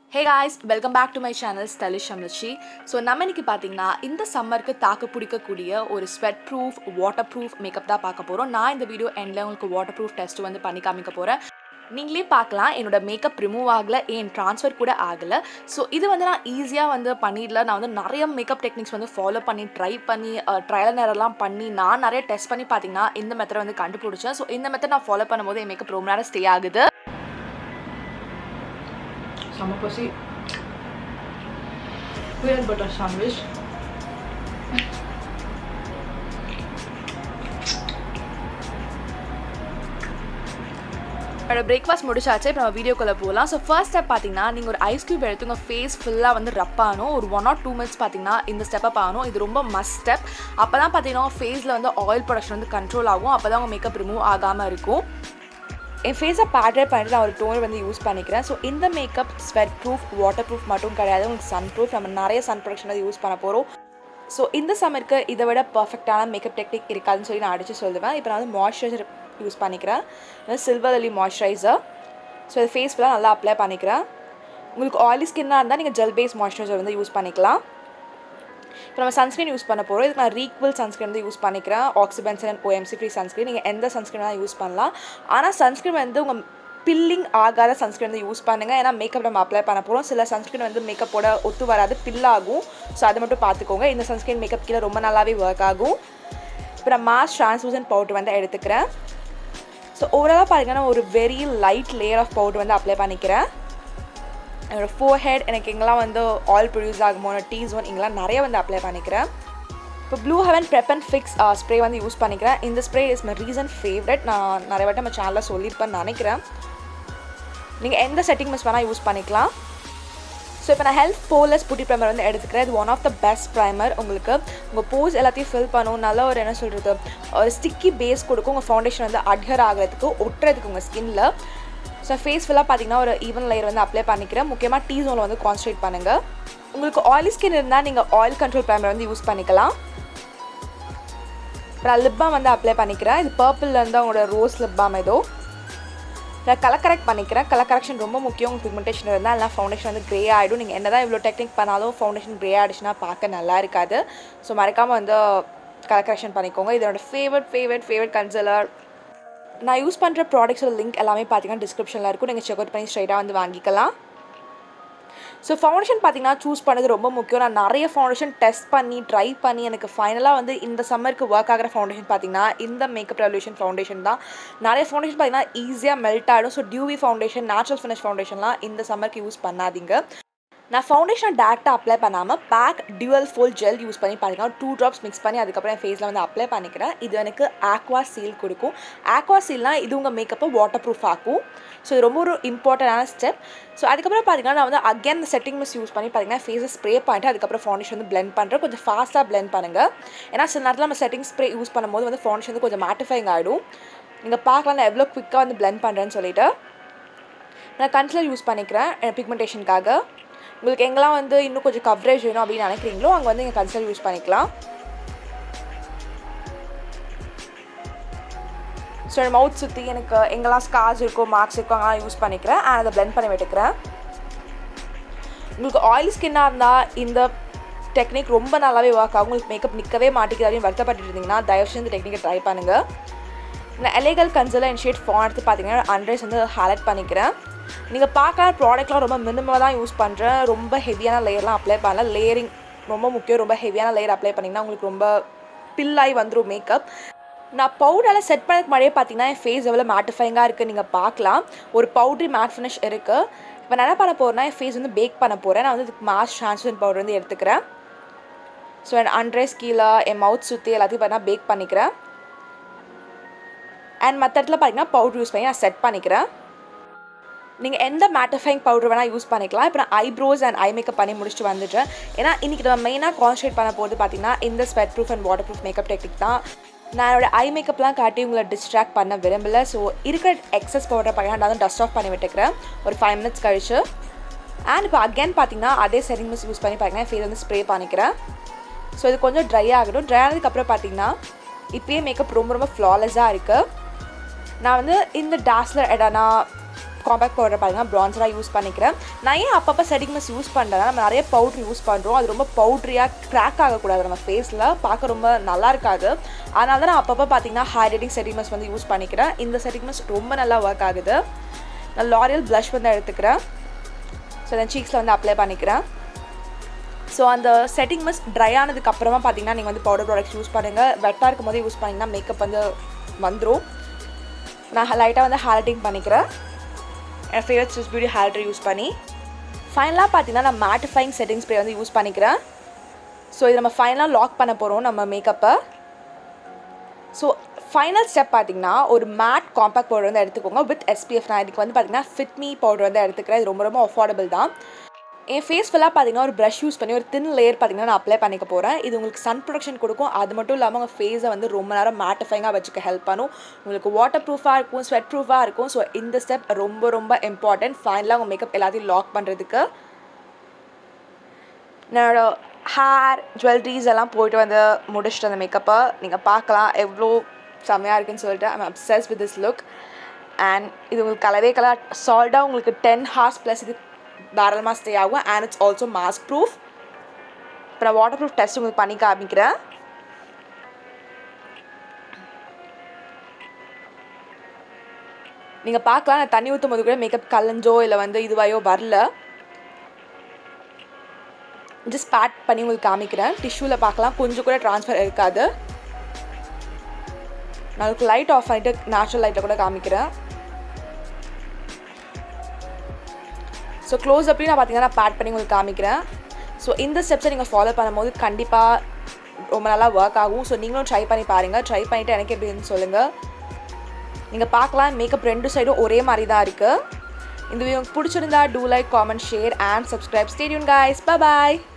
hey guys welcome back to my channel stylish Amirchi so நம்ம இன்னைக்கு பார்த்தீங்கன்னா இந்த சம்மருக்கு தாக்கு பிடிக்கக்கூடிய ஒரு sweat proof water proof makeup தான் பார்க்க போகிறோம் நான் இந்த வீடியோ எண்டில் உங்களுக்கு வாட்டர் ப்ரூஃப் டெஸ்ட் வந்து பண்ணி காமிக்க போகிறேன் நீங்களே பார்க்கலாம் என்னோட மேக்கப் ரிமூவ் ஆகலை ஏன் ட்ரான்ஸ்ஃபர் கூட ஆகலை ஸோ இது வந்து நான் ஈஸியாக வந்து பண்ணிடல நான் வந்து நிறைய மேக்கப் டெக்னிக்ஸ் வந்து ஃபாலோ பண்ணி ட்ரை பண்ணி ட்ரையல் நேரெல்லாம் பண்ணி நான் நிறைய டெஸ்ட் பண்ணி பார்த்தீங்கன்னா இந்த மெத்தட் வந்து கண்டுபிடிச்சேன் ஸோ இந்த மெத்தட் நான் ஃபாலோ பண்ணும்போது என் மேக்கப் ரொம்ப நேரம் ஸ்டே ஆகுது செம பசி பீனட் பட்டர் சாண்ட்விச் என்னோட பிரேக்ஃபாஸ்ட் முடிச்சாச்சு இப்போ நம்ம வீடியோக்குள்ளே போகலாம் ஸோ ஃபர்ஸ்ட் ஸ்டெப் பார்த்தீங்கன்னா நீங்கள் ஒரு ஐஸ் க்யூப் எடுத்து உங்கள் ஃபேஸ் ஃபுல்லாக வந்து ரப் ஆகணும் ஒரு ஒன் ஆர் டூ மினிட்ஸ் பார்த்தீங்கன்னா இந்த ஸ்டெப்பை ஆகணும் இது ரொம்ப மஸ்ட் ஸ்டெப் அப்போ தான் பார்த்தீங்கன்னா ஃபேஸில் வந்து ஆயில் ப்ரொடக்ஷன் வந்து கண்ட்ரோல் ஆகும் அப்போ தான் உங்கள் மேக்கப் ரிமூவ் ஆகாமல் இருக்கும் என் ஃபேஸை பேட்டர் பண்ணிட்டு நான் ஒரு டோனர் வந்து யூஸ் பண்ணிக்கிறேன் ஸோ இந்த makeup sweat proof water proof மட்டும் கிடையாது உங்களுக்கு சன் ப்ரூஃப் நம்ம நிறைய சன் ப்ரொடக்ஷன் வந்து யூஸ் பண்ண போகிறோம் ஸோ இந்த சம்மருக்கு இதை விட பர்ஃபெக்டான மேக்கப் டெக்னிக் இருக்காதுன்னு சொல்லி நான் அடித்து சொல்லுவேன் இப்போ நான் வந்து மாய்ஸ்சரைசர் யூஸ் பண்ணிக்கிறேன் சில்வர் அலி மாய்ஸ்சரைசர் ஸோ இது ஃபேஸ் ஃபுல்லாக நல்லா அப்ளை பண்ணிக்கிறேன் உங்களுக்கு ஆயிலி ஸ்கின்னாக இருந்தால் நீங்கள் ஜெல் பேஸ் மாய்ஸ்சரைசர் வந்து யூஸ் பண்ணிக்கலாம் இப்போ நம்ம சன்ஸ்க்ரீன் யூஸ் பண்ண போகிறோம் இதுக்கு நான் ரீக்வல் சன்ஸ்க்ரீன் வந்து யூஸ் பண்ணிக்கிறேன் oxybenzone and OMC free sunscreen நீங்கள் எந்த சன்ஸ்க்ரீன் தான் யூஸ் பண்ணலாம் ஆனால் சன்ஸ்க்ரீன் வந்து உங்கள் பில்லிங் ஆகாத சன்ஸ்க்ரீன் வந்து யூஸ் பண்ணுங்கள் ஏன்னா மேக்கப் நம்ம அப்ளை பண்ண போகிறோம் சில சன்ஸ்க்ரீன் வந்து மேக்கப்போட ஒத்து வராது பில் ஆகும் ஸோ அதை மட்டும் பார்த்துக்கோங்க இந்த சன்ஸ்க்ரீன் மேக்கப் கீழே ரொம்ப நல்லாவே ஒர்க் ஆகும் இப்போ நான் மாஸ் ட்ரான்ஸ்லூசன் பவுடர் வந்து எடுத்துக்கிறேன் ஸோ ஓவராலாக பார்த்தீங்கன்னா ஒரு very light layer of powder வந்து அப்ளை பண்ணிக்கிறேன் என்னோடய ஃபோர் ஹெட் எனக்கு எங்கெல்லாம் வந்து ஆயில் ப்ரொடியூஸ் ஆகுமோ டீ ஜோன் இங்கெல்லாம் நிறைய வந்து அப்ளை பண்ணிக்கிறேன் இப்போ blue heaven prep and fix spray வந்து யூஸ் பண்ணிக்கிறேன் இந்த spray is my reason favourite நான் நிறைய வாட்டி நம்ம சேனலில் சொல்லியிருப்பேன்னு நினைக்கிறேன் நீங்கள் எந்த செட்டிங் மிஸ் வேணால் யூஸ் பண்ணிக்கலாம் ஸோ இப்போ நான் ஹெல்த் போலஸ் புட்டி ப்ரைமர் வந்து எடுத்துக்கிறேன் இது one of the best primer உங்களுக்கு உங்கள் போஸ் எல்லாத்தையும் ஃபில் பண்ணும் நல்ல ஒரு என்ன சொல்கிறது ஒரு ஸ்டிக்கி பேஸ் கொடுக்கும் உங்கள் ஃபவுண்டேஷன் வந்து அட்ஹர் ஆகிறதுக்கு ஒட்டுறதுக்கு உங்கள் ஸ்கின்னில் ஸோ ஃபேஸ் ஃபுல்லாக பார்த்தீங்கன்னா ஒரு ஈவன் லேயர் வந்து அப்ளை பண்ணிக்கிறேன் முக்கியமாக டீ ஜோனில் வந்து கான்சன்ட்ரேட் பண்ணுங்கள் உங்களுக்கு ஆயிலி ஸ்கின் இருந்தால் நீங்கள் ஆயில் கண்ட்ரோல் ப்ரைமர் வந்து யூஸ் பண்ணிக்கலாம் அப்புறம் லிப் பாம் வந்து அப்ளை பண்ணிக்கிறேன் இது பர்பிள்லேருந்து அவங்களோட ரோஸ் லிப் பாம் ஏதோ நான் கலர் கரெக்ட் பண்ணிக்கிறேன் கலர் கரெக்ஷன் ரொம்ப முக்கியம் உங்களுக்கு பிக்மெண்டேஷன் இருந்தால் எல்லாம் ஃபவுண்டேஷன் வந்து க்ரே ஆகிடும் நீங்கள் என்ன தான் இவ்வளோ டெக்னிக் பண்ணாலும் ஃபவுண்டேஷன் க்ரே ஆகிடுச்சுன்னா பார்க்க நல்லா இருக்காது ஸோ மறக்காமல் வந்து கலர் கரெக்ஷன் பண்ணிக்கோங்க இதோட ஃபேவரட் ஃபேவரட் ஃபேவரட் கன்சலர் நான் யூஸ் பண்ணுற ப்ராடக்ட்ஸோட லிங்க் எல்லாமே பார்த்தீங்கன்னா டிஸ்கிரிப்ஷனில் இருக்கும் நீங்கள் செக் அவுட் பண்ணி ஸ்ட்ரைட்டாக வந்து வாங்கிக்கலாம் ஸோ ஃபவுண்டேஷன் பார்த்தீங்கன்னா சூஸ் பண்ணது ரொம்ப முக்கியம் நான் நிறைய ஃபவுண்டேஷன் டெஸ்ட் பண்ணி ட்ரை பண்ணி எனக்கு ஃபைனலாக வந்து இந்த சம்மருக்கு ஒர்க் ஆகிற ஃபவுண்டேஷன் பார்த்தீங்கன்னா இந்த மேக்கப் ரெவல்யூஷன் ஃபவுண்டேஷன் தான் நிறைய ஃபவுண்டேஷன் பார்த்தீங்கன்னா ஈஸியாக மெல்ட் ஆகிடும் so dewy foundation natural finish ஃபவுண்டேஷன்லாம் இந்த சம்மருக்கு யூஸ் பண்ணாதீங்க நான் ஃபவுண்டேஷன் டேரெக்டாக அப்ளை பண்ணாமல் பேக் டியூவல் ஃபுல் ஜெல் யூஸ் பண்ணி பார்த்தீங்கன்னா டூ ட்ராப்ஸ் மிக்ஸ் பண்ணி அதுக்கப்புறம் என் ஃபேஸில் வந்து அப்ளை பண்ணிக்கிறேன் இது எனக்கு ஆக்வா சீல் கொடுக்கும் ஆக்வா சீல்னால் இது உங்கள் மேக்கப்பை வாட்டர் ப்ரூஃப் ஆக்கும் ஸோ இது ரொம்ப ஒரு இம்பார்ட்டண்டான ஸ்டெப் ஸோ அதுக்கப்புறம் பார்த்தீங்கன்னா நான் வந்து அகேன் செட்டிங் மிஸ் யூஸ் பண்ணி பார்த்தீங்கன்னா ஃபேஸை ஸ்ப்ரே பண்ணிட்டு அதுக்கப்புறம் ஃபவுண்டேஷன் வந்து பிளெண்ட் பண்ணுறேன் கொஞ்சம் ஃபாஸ்ட்டாக பிளெண்ட் பண்ணுங்கள் ஏன்னா சில நேரத்தில் நம்ம செட்டிங் ஸ்ப்ரே யூஸ் பண்ணும்போது வந்து ஃபவுண்டேஷன் வந்து கொஞ்சம் மேட்டிஃபைங் ஆகிடும் நீங்கள் பார்க்கலாம் நான் எவ்வளோ குவிக்காக வந்து பிளெண்ட் பண்ணுறேன்னு சொல்லிட்டு நான் கன்சிலர் யூஸ் பண்ணிக்கிறேன் பிக்மெண்டேஷனுக்காக உங்களுக்கு எங்கெல்லாம் வந்து இன்னும் கொஞ்சம் கவரேஜ் வேணும் அப்படின்னு நினைக்கிறீங்களோ அங்கே வந்து நீங்கள் கன்சிலர் யூஸ் பண்ணிக்கலாம் ஸோ என் மவுத் சுற்றி எனக்கு எங்கெல்லாம் ஸ்கார்ஸ் இருக்கோ மார்க்ஸ் இருக்கோ அங்கெல்லாம் யூஸ் பண்ணிக்கிறேன் அண்ட் அதை பிளெண்ட் பண்ணி விட்டுக்கிறேன் உங்களுக்கு ஆயில் ஸ்கின்னாக இருந்தால் இந்த டெக்னிக் ரொம்ப நல்லாவே ஒர்க் ஆகும் உங்களுக்கு மேக்கப் நிற்கவே மாட்டேங்குது அப்படின்னு வருத்தப்பட்டு இருந்தீங்கன்னா தயவு செஞ்சு இந்த டெக்னிக்கை ட்ரை பண்ணுங்கள் நான் எலேகல் கன்சலர் அண்ட் ஷேட் ஃபான் எடுத்து பார்த்தீங்கன்னா அண்ட்ரேஸ் வந்து ஹைலைட் பண்ணிக்கிறேன் நீங்கள் பார்க்கலாம் ப்ராடக்ட்லாம் ரொம்ப மினிமமாக தான் யூஸ் பண்ணுறேன் ரொம்ப ஹெவியான லேயர்லாம் அப்ளை பண்ணல லேயரிங் ரொம்ப முக்கியம் ரொம்ப ஹெவியான லேயர் அப்ளை பண்ணிங்கன்னா உங்களுக்கு ரொம்ப பில்லாகி வந்துடும் மேக்கப் நான் பவுடரில் செட் பண்ணதுக்கு முன்னாடியே பார்த்தீங்கன்னா என் ஃபேஸ் எவ்வளோ மேட்டிஃபைங்காக இருக்குது நீங்கள் பார்க்கலாம் ஒரு பவுட்ரி மேட் ஃபினிஷ் இருக்குது இப்போ நான் என்ன பண்ண போகிறேன்னா என் ஃபேஸ் வந்து பேக் பண்ண போகிறேன் நான் வந்து இதுக்கு மாஸ் ட்ரான்ஸ்பரண்ட் பவுடர் வந்து எடுத்துக்கிறேன் ஸோ என் அண்ட்ரேஸ் கீழே என் மவுத் சுற்றி எல்லாத்தையும் பார்த்தீங்கன்னா பேக் பண்ணிக்கிறேன் அண்ட் மற்ற இடத்துல பார்த்தீங்கன்னா பவுடர் யூஸ் பண்ணி நான் செட் பண்ணிக்கிறேன் நீங்கள் எந்த மேட்டிஃபைங் பவுடர் வேணால் யூஸ் பண்ணிக்கலாம் இப்போ நான் ஐப்ரோஸ் அண்ட் ஐ மேக்கப் பண்ணி முடிச்சுட்டு வந்துட்டேன் ஏன்னா இன்றைக்கி நம்ம மெயினாக கான்சன்ட்ரேட் பண்ண போகிறது பார்த்தீங்கன்னா இந்த sweat proof and water proof makeup technique தான் நான் என்னோடய ஐ மேக்கப்லாம் காட்டி உங்களை டிஸ்ட்ராக்ட் பண்ண விரும்பலை ஸோ இருக்கிற எக்ஸஸ் பவுடர் பார்த்தீங்கன்னா நான் வந்து டஸ்ட் ஆஃப் பண்ணி விட்டுக்கிறேன் ஒரு ஃபைவ் மினிட்ஸ் கழிச்சு அண்ட் இப்போ அகேன் பார்த்தீங்கன்னா அதே செட்டிங் மிஸ் யூஸ் பண்ணி பார்த்தீங்கன்னா ஃபேஸ் வந்து ஸ்ப்ரே பண்ணிக்கிறேன் ஸோ இது கொஞ்சம் ட்ரை ஆகட்டும் ட்ரை ஆனதுக்கப்புறம் பார்த்தீங்கன்னா இப்போயே மேக்கப் ரொம்ப ரொம்ப ஃப்ளாலெஸ்ஸாக இருக்குது நான் வந்து இந்த டாஸ்லர் எடனா காம்பேக்ட் பவுடர் பார்த்தீங்கன்னா ப்ரான்சராக யூஸ் பண்ணிக்கிறேன் நான் ஏன் அப்பப்போ செட்டிங் மிஸ் யூஸ் பண்ணுறேன் நம்ம நிறைய பவுட்ரு யூஸ் பண்ணுறோம் அது ரொம்ப பவுட்ரியாக க்ராக் ஆகக்கூடாது நம்ம ஃபேஸில் பார்க்க ரொம்ப நல்லா இருக்காது அதனால தான் நான் அப்பப்போ பார்த்தீங்கன்னா ஹைட்ரேட்டிங் செட்டிங் மிஸ் வந்து யூஸ் பண்ணிக்கிறேன் இந்த செட்டிங் மிஸ் ரொம்ப நல்லா ஒர்க் ஆகுது நான் லாரியல் ப்ளஷ் வந்து எடுத்துக்கிறேன் ஸோ தென் சீக்ஸில் வந்து அப்ளை பண்ணிக்கிறேன் ஸோ அந்த செட்டிங் மிஸ் ட்ரை ஆனதுக்கு அப்புறமா பார்த்தீங்கன்னா நீங்கள் வந்து பவுடர் ப்ராடக்ட்ஸ் யூஸ் பண்ணுங்கள் வெட்டாக இருக்கும் போது யூஸ் பண்ணிங்கன்னா மேக்கப் வந்து வந்துடும் நான் லைட்டாக வந்து ஹேலட்டிங் பண்ணிக்கிறேன் என் favourite Swiss beauty highlighter use பண்ணி ஃபைனலாக பார்த்தீங்கன்னா நான் மேட்டிஃபைங் செட்டிங் ஸ்ப்ரே வந்து யூஸ் பண்ணிக்கிறேன் ஸோ இது நம்ம ஃபைனலாக லாக் பண்ண போகிறோம் நம்ம மேக்கப்பை ஸோ ஃபைனல் ஸ்டெப் பார்த்தீங்கன்னா ஒரு மேட் காம்பேக்ட் பவுடர் வந்து எடுத்துக்கோங்க வித் எஸ்பிஎஃப் நான் இதுக்கு வந்து பார்த்தீங்கன்னா ஃபிட்மி பவுடர் வந்து எடுத்துக்கிறேன் இது ரொம்ப ரொம்ப அஃபோர்டபுள் தான் என் ஃபேஸ் ஃபுல்லாக பார்த்தீங்கன்னா ஒரு ப்ரஷ் யூஸ் பண்ணி ஒரு தின் லேயர் பார்த்தீங்கன்னா நான் அப்ளை பண்ணிக்க போகிறேன் இது உங்களுக்கு சன் ப்ரொடக்ஷன் கொடுக்கும் அது மட்டும் இல்லாமல் உங்கள் ஃபேஸை வந்து ரொம்ப நேரம் மேட்டிஃபைங்காக வச்சுக்க ஹெல்ப் பண்ணும் உங்களுக்கு வாட்டர் ப்ரூஃபாக இருக்கும் ஸ்வெட் ப்ரூஃபாக இருக்கும் ஸோ இந்த ஸ்டெப் ரொம்ப ரொம்ப இம்பார்ட்டன்ட் ஃபைனலாக உங்கள் மேக்கப் எல்லாத்தையும் லாக் பண்ணுறதுக்கு என்னோட ஹேர் ஜுவல்லரிஸ் எல்லாம் போயிட்டு வந்து முடிச்சுட்டு அந்த மேக்கப்பை நீங்கள் பார்க்கலாம் எவ்வளோ செம்மையாக இருக்குன்னு சொல்லிட்டு I'm obsessed with this look and இது உங்களுக்கு கலவே கலர் சால்டாக உங்களுக்கு டென் ஹார்ஸ் ப்ளஸ் இது தாராளமாக ஸ்டே ஆகும் and it's also mask proof இப்போ நான் வாட்டர் ப்ரூஃப் டெஸ்ட் உங்களுக்கு பண்ணி காமிக்கிறேன் நீங்கள் பார்க்கலாம் நான் தண்ணி ஊற்றும் போது கூட மேக்கப் கலஞ்சோ இல்லை வந்து இதுவாயோ வரல ஜஸ்ட் பேட் பண்ணி உங்களுக்கு காமிக்கிறேன் டிஷ்யூவில் பார்க்கலாம் கொஞ்சம் கூட ட்ரான்ஸ்ஃபர் இருக்காது நான் உங்களுக்கு லைட் ஆஃப் பண்ணிவிட்டு நேச்சுரல் லைட்டில் கூட காமிக்கிறேன் ஸோ க்ளோஸ் அப்படி நான் பார்த்தீங்கன்னா நான் பேட் பண்ணி உங்களுக்கு காமிக்கிறேன் ஸோ இந்த ஸ்டெப்ஸை நீங்கள் ஃபாலோ பண்ணும்போது கண்டிப்பாக ரொம்ப நல்லா ஒர்க் ஆகும் ஸோ நீங்களும் ட்ரை பண்ணி பாருங்கள் ட்ரை பண்ணிவிட்டு எனக்கு எப்படின்னு சொல்லுங்கள் நீங்கள் பார்க்கலாம் மேக்கப் ரெண்டு சைடும் ஒரே மாதிரி தான் இருக்குது இந்த வீடியோ உங்களுக்கு பிடிச்சிருந்தா do like comment share and subscribe ஸ்டேடியூன் guys bye பாய்